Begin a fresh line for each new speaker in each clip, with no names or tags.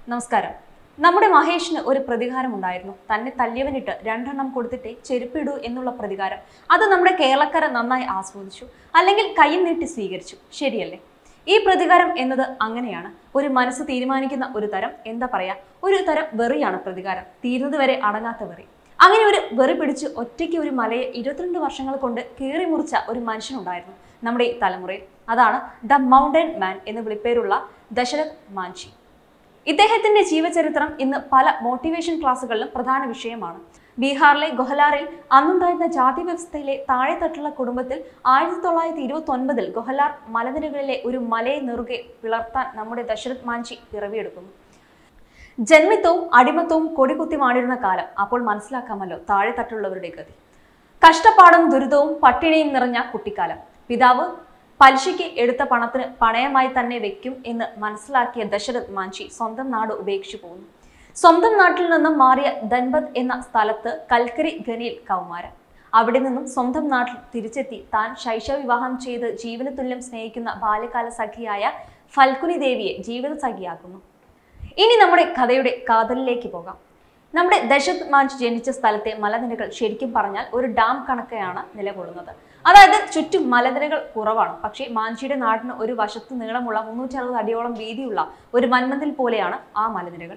നമസ്കാരം നമ്മുടെ മഹേഷിന് ഒരു പ്രതികാരം ഉണ്ടായിരുന്നു തന്നെ തല്ലിയവനിട്ട് രണ്ടെണ്ണം കൊടുത്തിട്ടേ ചെരുപ്പിടൂ എന്നുള്ള പ്രതികാരം അത് നമ്മുടെ കേരളക്കര നന്നായി ആസ്വദിച്ചു അല്ലെങ്കിൽ കൈ നീട്ടി സ്വീകരിച്ചു ശരിയല്ലേ ഈ പ്രതികാരം എന്നത് അങ്ങനെയാണ് ഒരു മനസ്സ് തീരുമാനിക്കുന്ന ഒരു തരം എന്താ പറയാ ഒരു തരം വെറിയാണ് പ്രതികാരം തീരുന്നത് വരെ അടങ്ങാത്ത വെറി അങ്ങനെ ഒരു വെറി പിടിച്ച് ഒറ്റയ്ക്ക് ഒരു മലയെ ഇരുപത്തിരണ്ട് വർഷങ്ങൾ കൊണ്ട് കീറി മുറിച്ച ഒരു മനുഷ്യനുണ്ടായിരുന്നു നമ്മുടെ ഈ തലമുറയിൽ അതാണ് ദ മൗണ്ടൻ മാൻ എന്ന് വിളിപ്പേരുള്ള ദശരഥ് മാഞ്ചി ഇദ്ദേഹത്തിന്റെ ജീവചരിത്രം ഇന്ന് പല മോട്ടിവേഷൻ ക്ലാസ്സുകളിലും പ്രധാന വിഷയമാണ് ബീഹാറിലെ ഗൊഹലാറിൽ അന്നുണ്ടായിരുന്ന ജാതി വ്യവസ്ഥയിലെ താഴെത്തട്ടുള്ള കുടുംബത്തിൽ ആയിരത്തി തൊള്ളായിരത്തി ഇരുപത്തി ഒൻപതിൽ ഗൊഹലാർ മലനിരകളിലെ ഒരു മലയെ നെറുകെ പിളർത്താൻ നമ്മുടെ ദശരഥ് മാഞ്ചി പിറവിയെടുക്കുന്നു ജന്മിത്വവും അടിമത്വവും കൊടികുത്തി മാടിയിരുന്ന കാലം അപ്പോൾ മനസ്സിലാക്കാമല്ലോ താഴെത്തട്ടുള്ളവരുടെ ഗതി കഷ്ടപ്പാടും ദുരിതവും പട്ടിണിയും നിറഞ്ഞ കുട്ടിക്കാലം പിതാവ് പലിശയ്ക്ക് എടുത്ത പണത്തിന് പണയമായി തന്നെ വെക്കും എന്ന് മനസ്സിലാക്കിയ ദശരഥ് മാഞ്ചി സ്വന്തം നാട് ഉപേക്ഷിച്ചു പോകുന്നു സ്വന്തം നാട്ടിൽ നിന്നും മാറിയ ധൻബദ് എന്ന സ്ഥലത്ത് കൽക്കരി ഖനിയിൽ കൗമാരം അവിടെ നിന്നും സ്വന്തം നാട്ടിൽ തിരിച്ചെത്തി താൻ ശൈശവ വിവാഹം ചെയ്ത് ജീവന തുല്യം സ്നേഹിക്കുന്ന ബാല്യകാല സഖിയായ ഫൽക്കുനി ദേവിയെ ജീവിത സഖിയാക്കുന്നു ഇനി നമ്മുടെ കഥയുടെ കാതലിലേക്ക് പോകാം നമ്മുടെ ദശരഥ് മാഞ്ച് ജനിച്ച സ്ഥലത്തെ മലനിരകൾ ശരിക്കും പറഞ്ഞാൽ ഒരു ഡാം കണക്കെയാണ് നിലകൊള്ളുന്നത് അതായത് ചുറ്റും മലനിരകൾ കുറവാണ് പക്ഷേ മാഞ്ചിയുടെ നാടിന് ഒരു വശത്ത് നീളമുള്ള മുന്നൂറ്റി അറുപത് അടിയോളം വീതിയുള്ള ഒരു മന്മന്തിൽ പോലെയാണ് ആ മലനിരകൾ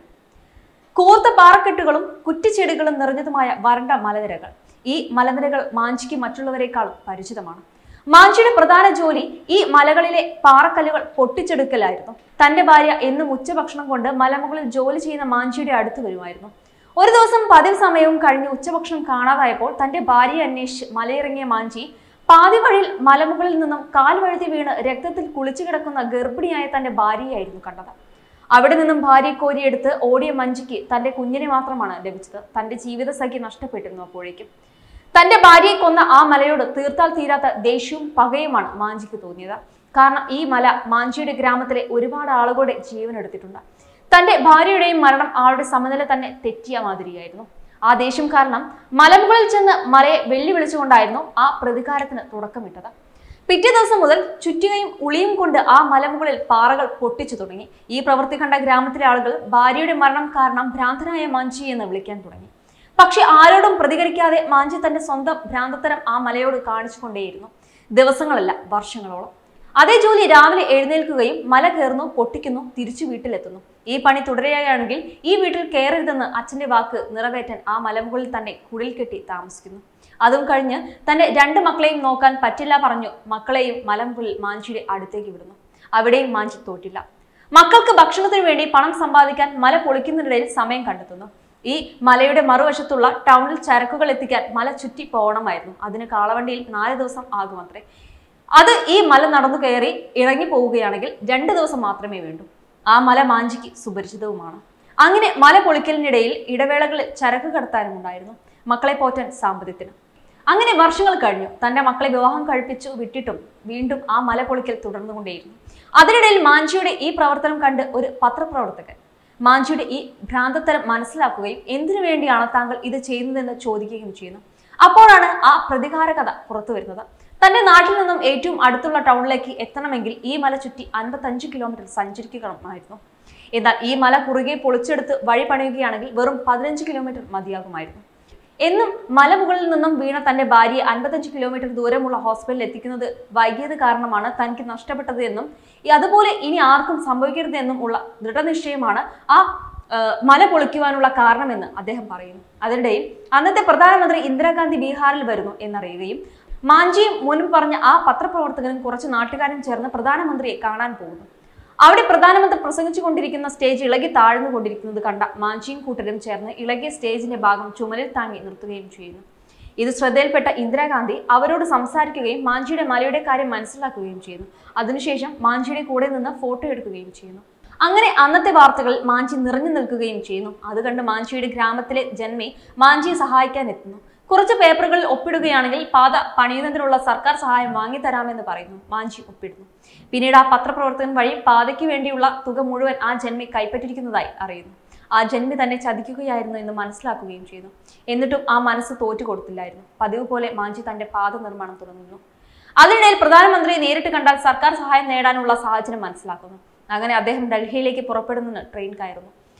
കൂർത്ത പാറക്കെട്ടുകളും കുറ്റിച്ചെടികളും നിറഞ്ഞതുമായ വരണ്ട മലനിരകൾ ഈ മലനിരകൾ മാഞ്ചിക്ക് മറ്റുള്ളവരെക്കാളും പരിചിതമാണ് മാഞ്ചിയുടെ പ്രധാന ജോലി ഈ മലകളിലെ പാറക്കല്ലുകൾ പൊട്ടിച്ചെടുക്കലായിരുന്നു തന്റെ ഭാര്യ എന്നും ഉച്ചഭക്ഷണം കൊണ്ട് മലമുകളിൽ ജോലി ചെയ്യുന്ന മാഞ്ചിയുടെ അടുത്ത് വരുമായിരുന്നു ഒരു ദിവസം പതിവ് സമയവും കഴിഞ്ഞ് ഉച്ചഭക്ഷണം കാണാതായപ്പോൾ തന്റെ ഭാര്യയെ അന്വേഷിച്ച് മലയിറങ്ങിയ മാഞ്ചി പാതി വഴിയിൽ മലമുകളിൽ നിന്നും കാൽ വഴുതി വീണ് രക്തത്തിൽ കുളിച്ചു കിടക്കുന്ന ഗർഭിണിയായ തന്റെ ഭാര്യയായിരുന്നു കണ്ടത് അവിടെ നിന്നും ഭാര്യയെ കോരിയെടുത്ത് ഓടിയ മഞ്ജിക്ക് തന്റെ കുഞ്ഞിനെ മാത്രമാണ് ലഭിച്ചത് തന്റെ ജീവിത സഖി നഷ്ടപ്പെട്ടിരുന്നു അപ്പോഴേക്കും തന്റെ ഭാര്യയെ കൊന്ന ആ മലയോട് തീർത്താൽ തീരാത്ത ദേഷ്യവും പകയുമാണ് മാഞ്ചിക്ക് തോന്നിയത് കാരണം ഈ മല മാഞ്ചിയുടെ ഗ്രാമത്തിലെ ഒരുപാട് ആളുകളുടെ ജീവൻ എടുത്തിട്ടുണ്ട് തന്റെ ഭാര്യയുടെയും മരണം ആളുടെ സമനില തന്നെ തെറ്റിയ മാതിരിയായിരുന്നു ആ ദേഷ്യം കാരണം മലമുകളിൽ ചെന്ന് മലയെ വെല്ലുവിളിച്ചുകൊണ്ടായിരുന്നു ആ പ്രതികാരത്തിന് തുടക്കമിട്ടത് പിറ്റേ ദിവസം മുതൽ ചുറ്റുകയും ഉളിയും കൊണ്ട് ആ മലമുകളിൽ പാറകൾ പൊട്ടിച്ചു തുടങ്ങി ഈ പ്രവൃത്തി കണ്ട ഗ്രാമത്തിലെ ആളുകൾ ഭാര്യയുടെ മരണം കാരണം ഭ്രാന്തനായ മാഞ്ചി എന്ന് വിളിക്കാൻ തുടങ്ങി പക്ഷെ ആരോടും പ്രതികരിക്കാതെ മാഞ്ചി തന്റെ സ്വന്തം ഭ്രാന്തത്തരം ആ മലയോട് കാണിച്ചുകൊണ്ടേയിരുന്നു ദിവസങ്ങളല്ല വർഷങ്ങളോളം അതേ ജോലി രാവിലെ എഴുന്നേൽക്കുകയും മല കയറുന്നു പൊട്ടിക്കുന്നു തിരിച്ചു വീട്ടിലെത്തുന്നു ഈ പണി തുടരുകയാണെങ്കിൽ ഈ വീട്ടിൽ കയറരുതെന്ന് അച്ഛന്റെ വാക്ക് നിറവേറ്റാൻ ആ മലമുകളിൽ തന്നെ കുടിൽ കെട്ടി താമസിക്കുന്നു അതും കഴിഞ്ഞ് തന്റെ രണ്ട് മക്കളെയും നോക്കാൻ പറ്റില്ല പറഞ്ഞു മക്കളെയും മലമുകളിൽ മാഞ്ചിയുടെ അടുത്തേക്ക് വിടുന്നു അവിടെയും മാഞ്ചി തോറ്റില്ല മക്കൾക്ക് ഭക്ഷണത്തിന് വേണ്ടി പണം സമ്പാദിക്കാൻ മല പൊളിക്കുന്നതിനിടയിൽ സമയം കണ്ടെത്തുന്നു ഈ മലയുടെ മറുവശത്തുള്ള ടൗണിൽ ചരക്കുകൾ എത്തിക്കാൻ മല ചുറ്റി പോകണമായിരുന്നു അതിന് കാളവണ്ടിയിൽ നാല് ദിവസം ആകുമത്രേ അത് ഈ മല നടന്നു കയറി ഇറങ്ങി പോവുകയാണെങ്കിൽ രണ്ട് ദിവസം മാത്രമേ വേണ്ടൂ ആ മല മാഞ്ചിക്ക് സുപരിചിതവുമാണ് അങ്ങനെ മല പൊളിക്കലിനിടയിൽ ഇടവേളകളിൽ ചരക്ക് കടത്താനും ഉണ്ടായിരുന്നു മക്കളെ പോറ്റാൻ സാമ്പത്തികത്തിന് അങ്ങനെ വർഷങ്ങൾ കഴിഞ്ഞു തന്റെ മക്കളെ വിവാഹം കഴിപ്പിച്ചു വിട്ടിട്ടും വീണ്ടും ആ മല പൊളിക്കൽ തുടർന്നുകൊണ്ടേയിരുന്നു അതിനിടയിൽ മാഞ്ചിയുടെ ഈ പ്രവർത്തനം കണ്ട് ഒരു പത്രപ്രവർത്തകൻ മാഞ്ചിയുടെ ഈ ഭ്രാന്തത്തരം മനസ്സിലാക്കുകയും എന്തിനു വേണ്ടിയാണ് താങ്കൾ ഇത് ചെയ്യുന്നതെന്ന് ചോദിക്കുകയും ചെയ്യുന്നു അപ്പോഴാണ് ആ പ്രതികാര കഥ പുറത്തു വരുന്നത് തന്റെ നാട്ടിൽ നിന്നും ഏറ്റവും അടുത്തുള്ള ടൗണിലേക്ക് എത്തണമെങ്കിൽ ഈ മല ചുറ്റി അൻപത്തഞ്ച് കിലോമീറ്റർ സഞ്ചരിക്കണമായിരുന്നു എന്നാൽ ഈ മല കുറുകെ പൊളിച്ചെടുത്ത് വഴി പണിയുകയാണെങ്കിൽ വെറും പതിനഞ്ച് കിലോമീറ്റർ മതിയാകുമായിരുന്നു എന്നും മലമുകളിൽ നിന്നും വീണ തന്റെ ഭാര്യയെ അൻപത്തഞ്ച് കിലോമീറ്റർ ദൂരമുള്ള ഹോസ്പിറ്റലിൽ എത്തിക്കുന്നത് വൈകിയത് കാരണമാണ് തനിക്ക് നഷ്ടപ്പെട്ടത് എന്നും ഈ അതുപോലെ ഇനി ആർക്കും സംഭവിക്കരുത് എന്നും ഉള്ള ദൃഢനിശ്ചയമാണ് ആ ആ, മല പൊളിക്കുവാനുള്ള കാരണമെന്ന് അദ്ദേഹം പറയുന്നു അതിനിടയിൽ അന്നത്തെ പ്രധാനമന്ത്രി ഇന്ദിരാഗാന്ധി ബീഹാറിൽ വരുന്നു എന്നറിയുകയും മാഞ്ചിയും മുൻപ് പറഞ്ഞ ആ പത്രപ്രവർത്തകനും കുറച്ച് നാട്ടുകാരും ചേർന്ന് പ്രധാനമന്ത്രിയെ കാണാൻ പോകുന്നു അവിടെ പ്രധാനമന്ത്രി പ്രസംഗിച്ചു കൊണ്ടിരിക്കുന്ന സ്റ്റേജ് ഇളകി താഴ്ന്നു കൊണ്ടിരിക്കുന്നത് കണ്ട മാഞ്ചിയും കൂട്ടരും ചേർന്ന് ഇളകിയ സ്റ്റേജിന്റെ ഭാഗം ചുമലിൽ താങ്ങി നിർത്തുകയും ചെയ്യുന്നു ഇത് ശ്രദ്ധയിൽപ്പെട്ട ഇന്ദിരാഗാന്ധി അവരോട് സംസാരിക്കുകയും മാഞ്ചിയുടെ മലയുടെ കാര്യം മനസ്സിലാക്കുകയും ചെയ്യുന്നു അതിനുശേഷം മാഞ്ചിയുടെ കൂടെ നിന്ന് ഫോട്ടോ എടുക്കുകയും ചെയ്യുന്നു അങ്ങനെ അന്നത്തെ വാർത്തകളിൽ മാഞ്ചി നിറഞ്ഞു നിൽക്കുകയും ചെയ്യുന്നു അത് കണ്ട് മാഞ്ചിയുടെ ഗ്രാമത്തിലെ ജന്മി മാഞ്ചിയെ സഹായിക്കാൻ എത്തുന്നു കുറച്ച് പേപ്പറുകളിൽ ഒപ്പിടുകയാണെങ്കിൽ പാത പണിയുന്നതിനുള്ള സർക്കാർ സഹായം വാങ്ങിത്തരാമെന്ന് പറയുന്നു മാഞ്ചി ഒപ്പിടുന്നു പിന്നീട് ആ പത്രപ്രവർത്തകൻ വഴി പാതയ്ക്ക് വേണ്ടിയുള്ള തുക മുഴുവൻ ആ ജന്മി കൈപ്പറ്റിയിരിക്കുന്നതായി അറിയുന്നു ആ ജന്മി തന്നെ ചതിക്കുകയായിരുന്നു എന്ന് മനസ്സിലാക്കുകയും ചെയ്യുന്നു എന്നിട്ടും ആ മനസ്സ് തോറ്റു കൊടുത്തില്ലായിരുന്നു പതിവ് പോലെ മാഞ്ചി തന്റെ പാത നിർമ്മാണം തുടങ്ങുന്നു അതിനിടയിൽ പ്രധാനമന്ത്രിയെ നേരിട്ട് കണ്ടാൽ സർക്കാർ സഹായം നേടാനുള്ള സാഹചര്യം മനസ്സിലാക്കുന്നു അങ്ങനെ അദ്ദേഹം ഡൽഹിയിലേക്ക് പുറപ്പെടുന്നതിന് ട്രെയിൻ കയറുന്നു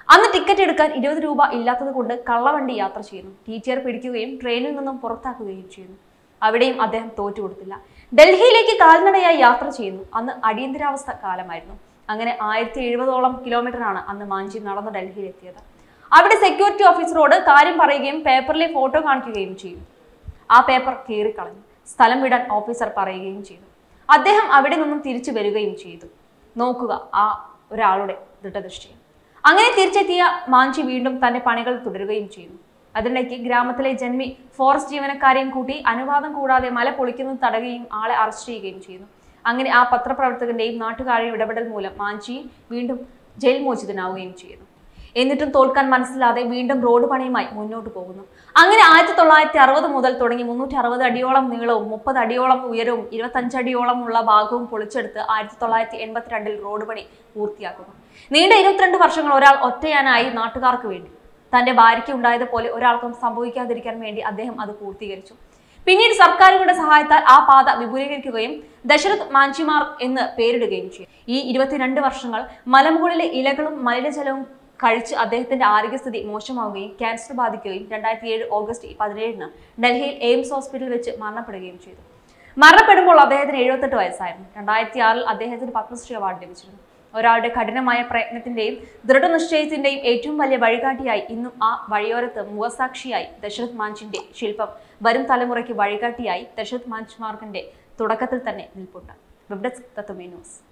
അന്ന് ടിക്കറ്റ് എടുക്കാൻ ഇരുപത് രൂപ ഇല്ലാത്തത് കൊണ്ട് കള്ളവണ്ടി യാത്ര ചെയ്യുന്നു ടീച്ചർ പിടിക്കുകയും ട്രെയിനിൽ നിന്നും പുറത്താക്കുകയും ചെയ്യുന്നു അവിടെയും അദ്ദേഹം തോറ്റുകൊടുത്തില്ല ഡൽഹിയിലേക്ക് കാൽനടയായി യാത്ര ചെയ്യുന്നു അന്ന് അടിയന്തരാവസ്ഥ കാലമായിരുന്നു അങ്ങനെ ആയിരത്തി എഴുപതോളം കിലോമീറ്ററാണ് അന്ന് മാഞ്ചി നടന്ന് ഡൽഹിയിലെത്തിയത് അവിടെ സെക്യൂരിറ്റി ഓഫീസറോട് കാര്യം പറയുകയും പേപ്പറിലെ ഫോട്ടോ കാണിക്കുകയും ചെയ്യും ആ പേപ്പർ കീറിക്കളഞ്ഞു സ്ഥലം വിടാൻ ഓഫീസർ പറയുകയും ചെയ്തു അദ്ദേഹം അവിടെ നിന്നും തിരിച്ചു വരികയും ചെയ്തു നോക്കുക ആ ഒരാളുടെ ദൃഢദൃഷ്ടിയും അങ്ങനെ തിരിച്ചെത്തിയ മാഞ്ചി വീണ്ടും തന്റെ പണികൾ തുടരുകയും ചെയ്യുന്നു അതിനിടയ്ക്ക് ഗ്രാമത്തിലെ ജന്മി ഫോറസ്റ്റ് ജീവനക്കാരെയും കൂട്ടി അനുവാദം കൂടാതെ മല പൊളിക്കുന്നത് തടയുകയും ആളെ അറസ്റ്റ് ചെയ്യുകയും ചെയ്യുന്നു അങ്ങനെ ആ പത്രപ്രവർത്തകന്റെയും നാട്ടുകാരുടെയും ഇടപെടൽ മൂലം മാഞ്ചി വീണ്ടും ജയിൽ മോചിതനാവുകയും ചെയ്യുന്നു എന്നിട്ടും തോൽക്കാൻ മനസ്സിലാതെ വീണ്ടും റോഡ് പണിയുമായി മുന്നോട്ട് പോകുന്നു അങ്ങനെ ആയിരത്തി തൊള്ളായിരത്തി അറുപത് മുതൽ തുടങ്ങി മുന്നൂറ്റി അറുപത് അടിയോളം നീളവും മുപ്പത് അടിയോളം ഉയരവും ഇരുപത്തഞ്ച് അടിയോളം ഉള്ള ഭാഗവും പൊളിച്ചെടുത്ത് ആയിരത്തി തൊള്ളായിരത്തി എൺപത്തിരണ്ടിൽ റോഡ് പണി പൂർത്തിയാക്കുന്നു നീണ്ട ഇരുപത്തിരണ്ട് വർഷങ്ങൾ ഒരാൾ ഒറ്റയാനായി നാട്ടുകാർക്ക് വേണ്ടി തന്റെ ഭാര്യയ്ക്ക് ഉണ്ടായതുപോലെ ഒരാൾക്കും സംഭവിക്കാതിരിക്കാൻ വേണ്ടി അദ്ദേഹം അത് പൂർത്തീകരിച്ചു പിന്നീട് സർക്കാരുകളുടെ സഹായത്താൽ ആ പാത വിപുലീകരിക്കുകയും ദശരഥ് മാഞ്ചിമാർ എന്ന് പേരിടുകയും ചെയ്തു ഈ ഇരുപത്തിരണ്ട് വർഷങ്ങൾ മലമുകളിലെ ഇലകളും മലിനജലവും കഴിച്ച് അദ്ദേഹത്തിന്റെ ആരോഗ്യസ്ഥിതി മോശമാവുകയും ക്യാൻസർ ബാധിക്കുകയും രണ്ടായിരത്തി ഏഴ് ഓഗസ്റ്റ് പതിനേഴിന് ഡൽഹിയിൽ എയിംസ് ഹോസ്പിറ്റലിൽ വെച്ച് മരണപ്പെടുകയും ചെയ്തു മരണപ്പെടുമ്പോൾ അദ്ദേഹത്തിന് എഴുപത്തെട്ട് വയസ്സായിരുന്നു രണ്ടായിരത്തി ആറിൽ അദ്ദേഹത്തിന് പത്മശ്രീ അവാർഡ് ലഭിച്ചിരുന്നു ഒരാളുടെ കഠിനമായ പ്രയത്നത്തിന്റെയും ദൃഢനിശ്ചയത്തിന്റെയും ഏറ്റവും വലിയ വഴികാട്ടിയായി ഇന്നും ആ വഴിയോരത്ത് മുഖസാക്ഷിയായി ദശരഥ് മാഞ്ചിന്റെ ശില്പം വരും തലമുറയ്ക്ക് വഴികാട്ടിയായി ദശരഥ് മാഞ്ച് മാർഗിന്റെ തുടക്കത്തിൽ തന്നെ നിൽപ്പുണ്ട് വെബ് ഡെസ്ക് തത്വമേ ന്യൂസ്